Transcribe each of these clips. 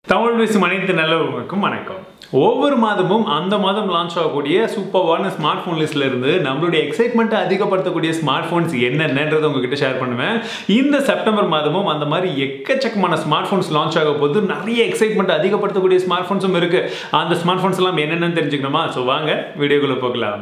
தமிழ் பேசும் அனைத்து நல்லவர்களுக்கும் வணக்கம் ஒவ்வொரு மாதமும் அந்த மாதம் லான்ச் ஆகக்கூடிய சூப்பர்வான ஸ்மார்ட் ஃபோன் லிஸ்ட்ல இருந்து நம்மளுடைய எக்ஸைட்மெண்ட்டை அதிகப்படுத்தக்கூடிய ஸ்மார்ட் ஃபோன்ஸ் என்னென்னன்றதை உங்ககிட்ட ஷேர் பண்ணுவேன் இந்த செப்டம்பர் மாதமும் அந்த மாதிரி எக்கச்சக்கமான ஸ்மார்ட் ஃபோன்ஸ் லான்ச் ஆக போது நிறைய எக்ஸைட்மெண்ட் அதிகப்படுத்தக்கூடிய ஸ்மார்ட் ஃபோன்ஸும் இருக்கு அந்த ஸ்மார்ட் ஃபோன்ஸ் எல்லாம் என்னென்னு தெரிஞ்சுக்கணுமா ஸோ வாங்க வீடியோக்குள்ள போகலாம்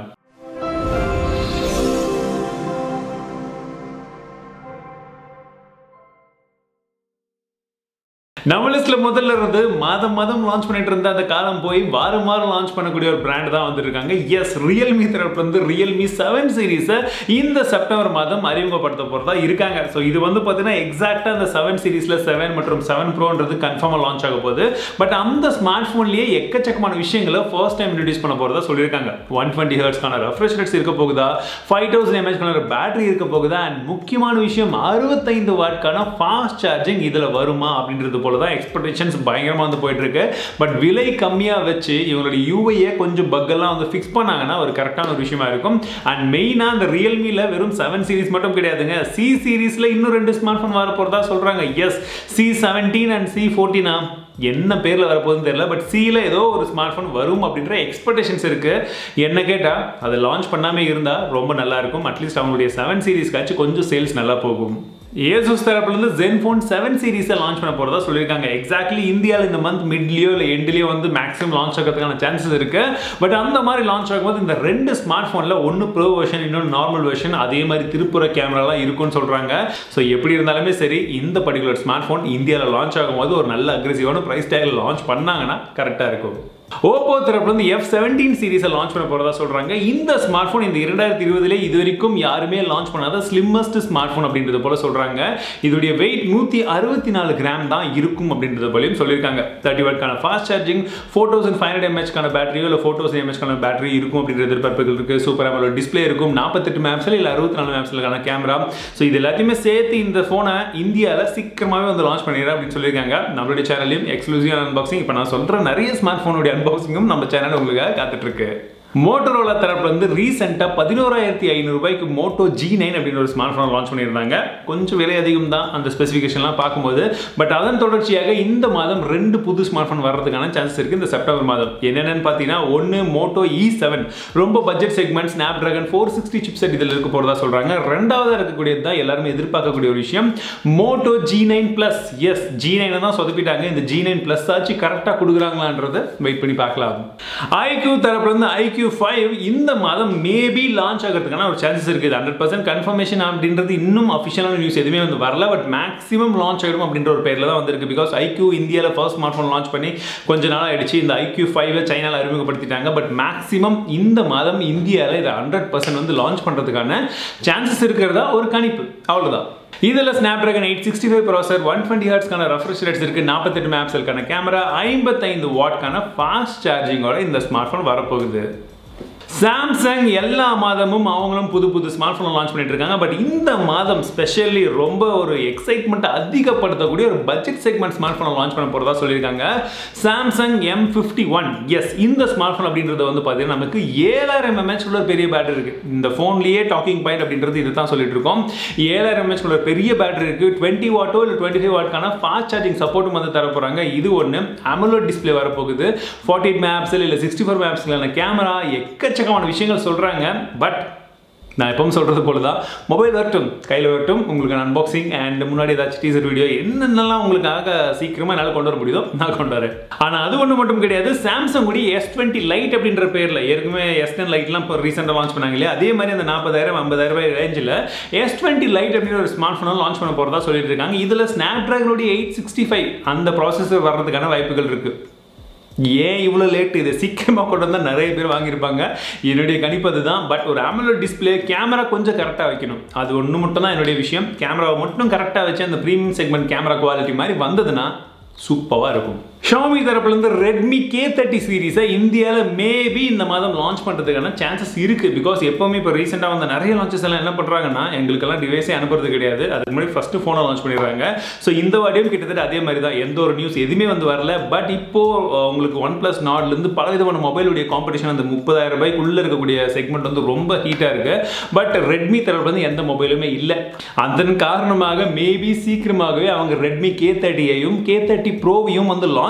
நம்ம லிஸ்ட்ல முதல்ல இருந்து மாதம் மாதம் லான்ச் பண்ணிட்டு இருந்த அந்த காலம் போய் வாரம் வாரம் லான்ச் பண்ணக்கூடிய ஒரு பிராண்ட் தான் வந்துருக்காங்க எஸ் ரியல்மி தரப்பு வந்து ரியல்மி செவன் சீரீஸை இந்த செப்டம்பர் மாதம் அறிமுகப்படுத்த போறதா இருக்காங்க ஸோ இது வந்து பார்த்தீங்கன்னா எக்ஸாக்டா அந்த செவன் சீரீஸ்ல செவன் மற்றும் செவன் ப்ரோன்றது கன்ஃபார்மாக லான்ச் ஆக போகுது பட் அந்த ஸ்மார்ட் ஃபோன்லயே எக்கச்சக்கமான விஷயங்களை ஃபர்ஸ்ட் டைம் இன்ட்ரடியூஸ் பண்ண போறதா சொல்லியிருக்காங்க ஒன் டுவெண்ட்டி ஹர்ட்ஸ்க்கான ரெஃப்ரெஷ் ரேட்ஸ் இருக்க போகுதா ஃபைவ் தௌசண்ட் எம்ஏஹெச்க்கான பேட்டரி இருக்க போகுதா அண்ட் முக்கியமான விஷயம் அறுபத்தைந்து வாட்க்கான ஃபாஸ்ட் சார்ஜிங் இதுல வருமா அப்படின்றது போல தான் எக்ஸ்பெக்டேஷன்ஸ் பயங்கரமாக வந்து போயிட்டு இருக்கு பட் விலை கம்மியாக வச்சு இவங்களோட யூஐயை கொஞ்சம் பக்கெல்லாம் வந்து ஃபிக்ஸ் பண்ணாங்கன்னா ஒரு கரெக்டான ஒரு விஷயமா இருக்கும் அண்ட் மெயினாக அந்த ரியல்மியில் வெறும் செவன் சீரிஸ் மட்டும் கிடையாதுங்க சி சீரீஸில் இன்னும் ரெண்டு ஸ்மார்ட் ஃபோன் வர போகிறதா சொல்கிறாங்க S C seventeen and C ஃபோர்டீனா என்ன பேரில் வரப்போகுதுன்னு தெரியல பட் சியில் ஏதோ ஒரு ஸ்மார்ட் ஃபோன் வரும் அப்படின்ற எக்ஸ்பெக்டேஷன்ஸ் இருக்குது என்ன கேட்டால் அதை லான்ச் பண்ணாமல் இருந்தால் ரொம்ப நல்லா இருக்கும் அட்லீஸ்ட் அவங்களுடைய செவன் சீரீஸ்க்காச்சும் கொஞ்சம் சேல்ஸ் நல்லா போகும் ஏசூஸ் தரப்புலேருந்து ஜென்ஃபோன் செவன் சீரீஸை லான்ச் பண்ண போகிறதா சொல்லியிருக்காங்க எக்ஸாக்ட்லி இந்தியாவில் இந்த மந்த் மிட்லேயோ இல்லை எண்ட்லேயோ வந்து மேக்ஸிமம் லான்ச் ஆகிறதுக்கான சான்சஸ் இருக்கு பட் அந்த மாதிரி லான்ச் ஆகும்போது இந்த ரெண்டு ஸ்மார்ட் ஃபோனில் ஒன்று ப்ரோ வெர்ஷன் இன்னொன்று நார்மல் வெர்ஷன் அதே மாதிரி திருப்புற கேமராலாம் இருக்கும்னு சொல்கிறாங்க ஸோ எப்படி இருந்தாலுமே சரி இந்த பர்டிகுலர் ஸ்மார்ட் ஃபோன் இந்தியாவில் லான்ச் ஆகும்போது ஒரு நல்ல அக்ரெசிவான ப்ரைஸ் டேகில் லான்ச் பண்ணாங்கன்னா கரெக்டாக இருக்கும் ஓப்போ தரப்புல இருந்து எஃப் செவன்டீன் சீரீஸை லான்ச் பண்ண போறதா சொல்றாங்க இந்த ஸ்மார்ட் ஃபோன் இந்த இரண்டாயிரத்தி இருபதுல இது வரைக்கும் யாருமே லான்ச் பண்ணாத ஸ்லிம்மஸ்ட் ஸ்மார்ட் ஃபோன் அப்படின்றது போல சொல்றாங்க இதோடைய வெயிட் நூத்தி அறுபத்தி நாலு கிராம் தான் இருக்கும் அப்படின்றது போலையும் சொல்லியிருக்காங்க தேர்ட்டி வாட்கான fast charging four thousand five hundred எம்ஹெச்க்கான பேட்டரியோ இல்லை ஃபோர் தௌசண்ட் எம்ஹெச்க்கான பேட்டரி இருக்கும் அப்படின்ற எதிர்பார்ப்புகள் இருக்கு சூப்பர் அமலோ டிஸ்பிளே இருக்கும் நாற்பத்தெட்டு மேப்ஸில் இல்லை அறுபத்தி நாலு மேப்ஸ்லுக்கான கேமரா ஸோ இது எல்லாத்தையுமே சேர்த்து இந்த ஃபோனை இந்தியாவில் சீக்கிரமாகவே வந்து லான்ச் பண்ணிடுறேன் அப்படின்னு சொல்லியிருக்காங்க நம்மளுடைய சேனல்லையும் எக்ஸ்க்ளூசிவ் அன்பாக்சிங் இப்போ நான் சொல்கிற நிறைய ஸ்மார்ட் ஃபோனுடைய அன்பாக்சிங்கும் நம்ம சேனல் உங்களுக்காக காத்துட்டு இருக்கு மோட்டரோலா தரப்புல இருந்து ரீசெண்டாக பதினோராயிரத்தி ஐநூறு ரூபாய்க்கு மோட்டோ ஜி நைன் அப்படின்னு ஒரு ஸ்மார்ட் ஃபோன் லான்ச் பண்ணியிருந்தாங்க கொஞ்சம் விலை அதிகம் தான் அந்த ஸ்பெசிஃபிகேஷன்லாம் பார்க்கும்போது பட் அதன் தொடர்ச்சியாக இந்த மாதம் ரெண்டு புது ஸ்மார்ட் ஃபோன் வர்றதுக்கான சான்சஸ் இருக்குது இந்த செப்டம்பர் மாதம் என்னென்னு பார்த்தீங்கன்னா ஒன்று மோட்டோ இ செவன் ரொம்ப budget segment Snapdragon four sixty chipset இதில் இருக்க போகிறதா சொல்கிறாங்க ரெண்டாவதாக இருக்கக்கூடியது தான் எல்லாருமே எதிர்பார்க்கக்கூடிய ஒரு விஷயம் Moto G nine plus S G நைனை தான் சொதப்பிட்டாங்க இந்த ஜி நைன் ப்ளஸ் ஆச்சு கரெக்டாக கொடுக்குறாங்களான்றதை வெயிட் பண்ணி பார்க்கலாம் ஐக்யூ தரப்புலேருந்து ஐக்யூ ஐக்யூ ஃபைவ் இந்த மாதம் மேபி லான்ச் ஆகிறதுக்கான ஒரு சான்சஸ் இருக்குது ஹண்ட்ரட் பர்சன்ட் கன்ஃபர்மேஷன் அப்படின்றது இன்னும் அஃபிஷியலான நியூஸ் எதுவுமே வந்து வரல பட் மேக்ஸிமம் லான்ச் ஆகிடும் அப்படின்ற ஒரு பேரில் தான் வந்திருக்கு பிகாஸ் ஐக்யூ இந்தியாவில் ஃபர்ஸ்ட் ஸ்மார்ட் ஃபோன் லான்ச் பண்ணி கொஞ்ச நாள் ஆயிடுச்சு இந்த ஐக்யூ ஃபைவ் சைனாவில் அறிமுகப்படுத்திட்டாங்க பட் மேக்ஸிமம் இந்த மாதம் இந்தியாவில் இதை ஹண்ட்ரட் பர்சன்ட் வந்து லான்ச் பண்ணுறதுக்கான சான்சஸ் இருக்கிறதா ஒரு கணிப்பு அவ்வளோதான் இதில் Snapdragon eight sixty five processor one twenty ஹார்ட்ஸ்க்கான ரெஃப்ரெஷ் ரேட்ஸ் இருக்குது நாற்பத்தெட்டு மேப்ஸலுக்கான கேமரா ஐம்பத்தைந்து வாட்க்கான ஃபாஸ்ட் சார்ஜிங்கோட இந்த ஸ்மார்ட் ஃபோன் வரப்போகுது சாம்சங் எல்லா மாதமும் அவங்களும் புது புது ஸ்மார்ட் ஃபோன் லான்ச் பண்ணிட்டு இருக்காங்க பட் இந்த மாதம் ஸ்பெஷலி ரொம்ப ஒரு எக்ஸைட்மெண்ட் அதிகப்படுத்தக்கூடிய ஒரு பட்ஜெட் செக்மெண்ட் ஸ்மார்ட் ஃபோனை லான்ச் பண்ண போகிறதா சொல்லியிருக்காங்க Samsung M fifty one S இந்த ஸ்மார்ட் ஃபோன் அப்படின்றது வந்து பார்த்தீங்கன்னா நமக்கு ஏழாயிரம் எம்ஏஹெச் உள்ள பெரிய பேட்டரி இருக்கு இந்த ஃபோன்லேயே டாக்கிங் பாயிண்ட் அப்படின்றது இது தான் சொல்லிட்டு இருக்கோம் ஏழாயிரம் எம்ஏஹெச் உள்ள பெரிய பேட்டரி இருக்கு டுவெண்ட்டி வாட்டோ இல்லை டுவெண்ட்டி ஃபைவ் வாட்க்கான ஃபாஸ்ட் சார்ஜிங் சப்போர்ட்டும் வந்து தர போகிறாங்க இது ஒன்று அமலோ டிஸ்பிளே வரப்போகுது ஃபார்ட்டி எயிட் மேப்ஸில் இல்லை சிக்ஸ்டி ஃபோர் மேப்ஸ்லான கேமரா எக்கச்சக்க எக்கச்சக்கமான விஷயங்கள் சொல்கிறாங்க பட் நான் எப்பவும் சொல்கிறது போல தான் மொபைல் வரட்டும் கையில் வரட்டும் உங்களுக்கு அன்பாக்சிங் அண்ட் முன்னாடி ஏதாச்சும் டீசர் வீடியோ என்னென்னலாம் உங்களுக்காக சீக்கிரமாக என்னால் கொண்டு வர முடியுதோ நான் கொண்டு வரேன் ஆனால் அது ஒன்று மட்டும் கிடையாது சாம்சங் உடைய எஸ் டுவெண்ட்டி லைட் அப்படின்ற பேரில் ஏற்கனவே எஸ் டென் லைட்லாம் இப்போ ரீசெண்டாக லான்ச் பண்ணாங்க இல்லையா அதே மாதிரி அந்த நாற்பதாயிரம் ஐம்பதாயிரம் ரூபாய் ரேஞ்சில் எஸ் டுவெண்ட்டி லைட் அப்படின்ற ஒரு ஸ்மார்ட் ஃபோனை லான்ச் பண்ண போகிறதா சொல்லிட்டு இருக்காங்க இதில் ஸ்னாப் ட்ராகனுடைய எயிட் சிக்ஸ்டி ஃபைவ் அந்த ப்ராசஸர் வர்றதுக்கான வாய்ப்புகள் இருக்குது ஏன் இவ்வளோ லேட்டு இதை சீக்கிரமாக கொண்டு வந்தால் நிறைய பேர் வாங்கியிருப்பாங்க என்னுடைய கணிப்பு அதுதான் பட் ஒரு AMOLED டிஸ்பிளே கேமரா கொஞ்சம் கரெக்டாக வைக்கணும் அது ஒன்று மட்டும் தான் என்னுடைய விஷயம் கேமராவை மட்டும் கரெக்டாக வச்சு அந்த ப்ரீமியம் செக்மெண்ட் கேமரா குவாலிட்டி மாதிரி வந்ததுன்னா சூப்பராக இருக்கும் ஷாமி தரப்புலேருந்து ரெட்மி கே தேர்ட்டி சீரீஸை இந்தியாவில் மேபி இந்த மாதம் லான்ச் பண்ணுறதுக்கான சான்சஸ் இருக்குது பிகாஸ் எப்போவுமே இப்போ ரீசெண்டாக வந்த நிறைய லான்ச்சஸ் எல்லாம் என்ன பண்ணுறாங்கன்னா எங்களுக்கெல்லாம் டிவைஸே அனுப்புறது கிடையாது அதுக்கு முன்னாடி ஃபஸ்ட்டு ஃபோனை லான்ச் பண்ணிடுறாங்க ஸோ இந்த வாட்டியும் கிட்டத்தட்ட அதே மாதிரி தான் எந்த ஒரு நியூஸ் எதுவுமே வந்து வரல பட் இப்போ அஹ், உங்களுக்கு ஒன் ப்ளஸ் நாட்லேருந்து பல விதமான மொபைலுடைய காம்படிஷன் அந்த முப்பதாயிரம் ரூபாய்க்குள்ளே இருக்கக்கூடிய செக்மெண்ட் வந்து ரொம்ப ஹீட்டாக இருக்கு பட் ரெட்மி தரப்புலேருந்து எந்த மொபைலுமே இல்லை அதன் காரணமாக மேபி சீக்கிரமாகவே அவங்க ரெட்மி கே தேர்ட்டியையும் கே தேர்ட்டி ப்ரோவையும் வந்து லான்ச்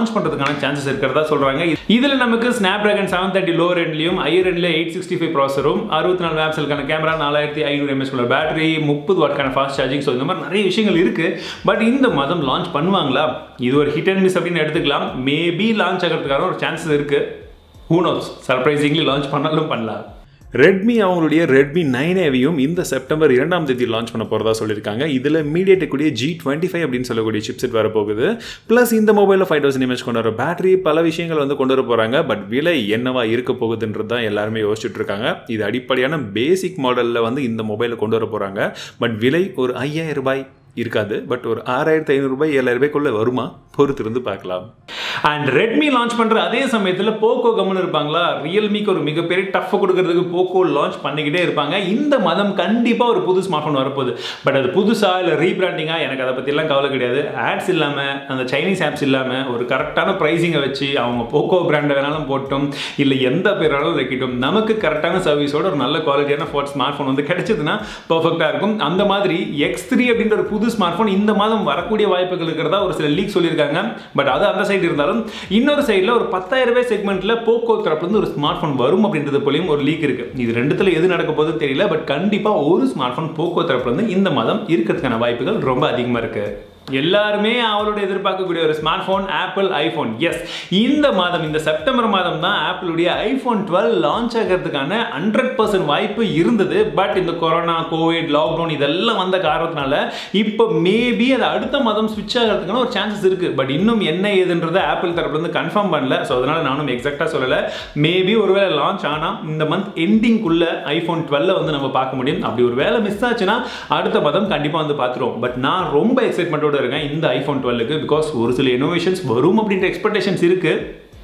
லான்ச் பண்ணுறதுக்கான சான்சஸ் இருக்கிறதா சொல்கிறாங்க இதில் நமக்கு Snapdragon seven thirty low ரெண்ட்லையும் ஹையர் ரெண்டில் எயிட் சிக்ஸ்டி ஃபைவ் ப்ராசரும் அறுபத்தி நாலு மேப்ஸலுக்கான கேமரா நாலாயிரத்தி ஐநூறு எம்எஸ் உள்ள பேட்டரி முப்பது வாட்கான ஃபாஸ்ட் சார்ஜிங் ஸோ இந்த மாதிரி நிறைய விஷயங்கள் இருக்குது பட் இந்த மாதம் லான்ச் பண்ணுவாங்களா இது ஒரு ஹிட் அண்ட் மிஸ் அப்படின்னு எடுத்துக்கலாம் மேபி லான்ச் ஆகிறதுக்கான ஒரு சான்சஸ் இருக்குது ஹூனோஸ் சர்ப்ரைசிங்லி லான்ச் பண்ணாலும் பண்ணலாம் ரெட்மி அவங்களுடைய ரெட்மி நைன் ஏவியும் இந்த செப்டம்பர் இரண்டாம் தேதி லான்ச் பண்ண போகிறதா சொல்லியிருக்காங்க இதில் மீடியேட்டக்கூடிய ஜி டுவெண்ட்டி ஃபைவ் அப்படின்னு சொல்லக்கூடிய சிப்செட் வர போகுது ப்ளஸ் இந்த மொபைலில் ஃபைவ் தௌசண்ட் இமேஜ் கொண்டு வர பேட்டரி பல விஷயங்கள் வந்து கொண்டு வர போகிறாங்க பட் விலை என்னவா இருக்க போகுதுன்றது தான் எல்லாருமே யோசிச்சுட்டு இருக்காங்க இது அடிப்படையான பேசிக் மாடலில் வந்து இந்த மொபைலை கொண்டு வர போகிறாங்க பட் விலை ஒரு ஐயாயிரம் ரூபாய் இருக்காது பட் ஒரு ஆறாயிரத்தி ஐநூறுரூபாய் ஏழாயிரம் ரூபாய்க்குள்ளே வருமா பொறுத்திருந்து பார்க்கலாம் அண்ட் ரெட்மி லான்ச் பண்ணுற அதே சமயத்தில் போக்கோ கம்முன்னு இருப்பாங்களா ரியல்மிக்கு ஒரு மிகப்பெரிய டஃப் கொடுக்கறதுக்கு போக்கோ லான்ச் பண்ணிக்கிட்டே இருப்பாங்க இந்த மதம் கண்டிப்பாக ஒரு புது ஸ்மார்ட் ஃபோன் வரப்போகுது பட் அது புதுசாக இல்லை ரீபிராண்டிங்காக எனக்கு அதை பற்றிலாம் கவலை கிடையாது ஆட்ஸ் இல்லாமல் அந்த சைனீஸ் ஆப்ஸ் இல்லாமல் ஒரு கரெக்டான ப்ரைஸிங்கை வச்சு அவங்க போக்கோ பிராண்டை வேணாலும் போட்டும் இல்லை எந்த பேராலும் வைக்கட்டும் நமக்கு கரெக்டான சர்வீஸோட ஒரு நல்ல குவாலிட்டியான ஃபோன் ஸ்மார்ட் ஃபோன் வந்து கிடைச்சதுன்னா பர்ஃபெக்டாக இருக்கும் அந்த மாதிரி எக்ஸ் த்ரீ அப்படின்ற ஒரு புது ஸ்மார்ட் ஃபோன் இந்த மாதம் வரக்கூடிய வாய்ப்புகள் இருக்கிறதா ஒரு சில லீக் சொல்லியிருக்காங்க பட் அது அந்த சைடு இருந்தாலும் இன்னொரு சைடில் ஒரு பத்தாயிரம் ரூபாய் செக்மெண்ட்டில் போக்கோ தரப்புலேருந்து ஒரு ஸ்மார்ட் ஃபோன் வரும் அப்படின்றது போலையும் ஒரு லீக் இருக்கு இது ரெண்டுத்துல எது நடக்க போகுதுன்னு தெரியல பட் கண்டிப்பாக ஒரு ஸ்மார்ட் ஃபோன் போக்கோ தரப்புலேருந்து இந்த மாதம் இருக்கிறதுக்கான வாய்ப்புகள் ரொம்ப அதிகமாக இருக்கு எல்லாருமே அவளோட எதிர்பார்க்கக்கூடிய ஒரு smart phone Apple iPhone S இந்த மாதம் இந்த செப்டம்பர் மாதம் தான் ஆப்பிளுடைய ஐஃபோன் டுவெல் லான்ச் ஆகிறதுக்கான ஹண்ட்ரட் பர்சன்ட் வாய்ப்பு இருந்தது பட் இந்த கொரோனா கோவிட் லாக்டவுன் இதெல்லாம் வந்த காரணத்தினால இப்போ மேபி அது அடுத்த மாதம் ஸ்விட்ச் ஆகிறதுக்கான ஒரு சான்சஸ் இருக்கு பட் இன்னும் என்ன ஏதுன்றதை ஆப்பிள் தரப்புலேருந்து கன்ஃபார்ம் பண்ணல ஸோ அதனால நானும் எக்ஸாக்டாக சொல்லலை மேபி ஒருவேளை லான்ச் ஆனால் இந்த மந்த் எண்டிங்குள்ள ஐஃபோன் டுவெல்ல வந்து நம்ம பார்க்க முடியும் அப்படி ஒரு வேலை மிஸ் ஆச்சுன்னா அடுத்த மாதம் கண்டிப்பாக வந்து பார்த்துருவோம் பட் நான் ரொம்ப எக்ஸைட்மெண்ட்டோட கூட இருக்கேன் இந்த ஐஃபோன் டுவெல்லுக்கு பிகாஸ் ஒரு சில இனோவேஷன்ஸ் வரும் அப்படின்ற எக்ஸ்பெக்டேஷன்ஸ் இருக்கு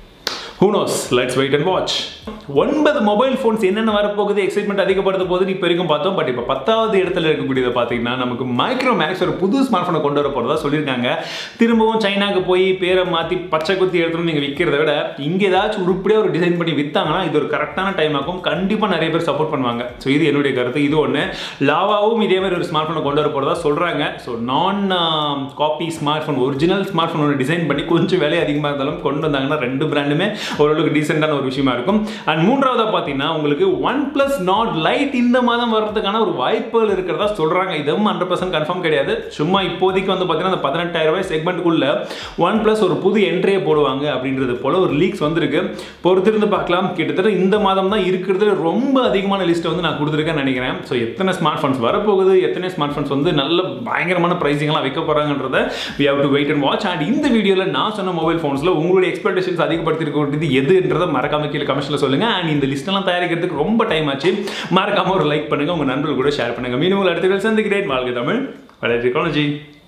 who knows let's wait and watch ஒன்பது மொபைல் ஃபோன்ஸ் என்னென்ன வரப்போகுது எக்ஸைட்மெண்ட் அதிகப்படுத்த போகுது இப்போ வரைக்கும் பார்த்தோம் பட் இப்போ பத்தாவது இடத்துல இருக்கக்கூடியதை பார்த்தீங்கன்னா நமக்கு மைக்ரோ மேக்ஸ் ஒரு புது ஸ்மார்ட் ஃபோனை கொண்டு வர போகிறதா சொல்லியிருக்காங்க திரும்பவும் சைனாக்கு போய் பேரை மாற்றி பச்சை குத்தி எடுத்துன்னு நீங்கள் விற்கிறத விட இங்கே ஏதாச்சும் உருப்படியாக ஒரு டிசைன் பண்ணி விற்றாங்கன்னா இது ஒரு கரெக்டான டைம் ஆகும் கண்டிப்பாக நிறைய பேர் சப்போர்ட் பண்ணுவாங்க ஸோ இது என்னுடைய கருத்து இது ஒன்று லாவாவும் இதே மாதிரி ஒரு ஸ்மார்ட் ஃபோனை கொண்டு வர போகிறதா சொல்கிறாங்க ஸோ நான் copy smart phone original smart phone design பண்ணி கொஞ்சம் விலை அதிகமாக இருந்தாலும் கொண்டு வந்தாங்கன்னா ரெண்டு பிராண்டுமே ஓரளவுக்கு டீசெண்டான ஒரு விஷயமா இருக்கும் அண்ட் மூன்றாவதாக பார்த்தீங்கன்னா உங்களுக்கு ஒன் பிளஸ் நாட் லைட் இந்த மாதம் வர்றதுக்கான ஒரு வாய்ப்புகள் இருக்கிறதா சொல்கிறாங்க இதுவும் ஹண்ட்ரட் பர்சன்ட் கன்ஃபார்ம் கிடையாது சும்மா இப்போதைக்கு வந்து பார்த்தீங்கன்னா அந்த பதினெட்டாயிரம் ரூபாய் செக்மெண்ட்டுக்குள்ள ஒன் பிளஸ் ஒரு புது என்ட்ரியை போடுவாங்க அப்படின்றது போல ஒரு லீக்ஸ் வந்திருக்கு பொறுத்திருந்து பார்க்கலாம் கிட்டத்தட்ட இந்த மாதம் தான் இருக்கிறது ரொம்ப அதிகமான லிஸ்ட்டை வந்து நான் கொடுத்துருக்கேன்னு நினைக்கிறேன் ஸோ எத்தனை ஸ்மார்ட் ஃபோன்ஸ் வரப்போகுது எத்தனை ஸ்மார்ட் ஃபோன்ஸ் வந்து நல்ல பயங்கரமான ப்ரைஸிங்லாம் வைக்க போகிறாங்கன்றத we have to wait and watch and இந்த வீடியோவில் நான் சொன்ன மொபைல் ஃபோன்ஸில் உங்களுடைய எக்ஸ்பெக்டேஷன்ஸ் அதிகப்படுத்திருக்க வேண்டியது எதுன்றதை மறக்காம கீழே கமெண்ட்ஸில் சொல்லுங்க அண்ட் இந்த லிஸ்ட்டெல்லாம் தயாரிக்கிறதுக்கு ரொம்ப டைம் ஆச்சு மறக்காம ஒரு லைக் பண்ணுங்க உங்க நண்பர்கள் கூட ஷேர் பண்ணுங்க மீண்டும் உங்களை அடுத்த சந்திக்கிறேன் வாழ்க்கை தமிழ் வளர்ச்சி டெக்னாலஜி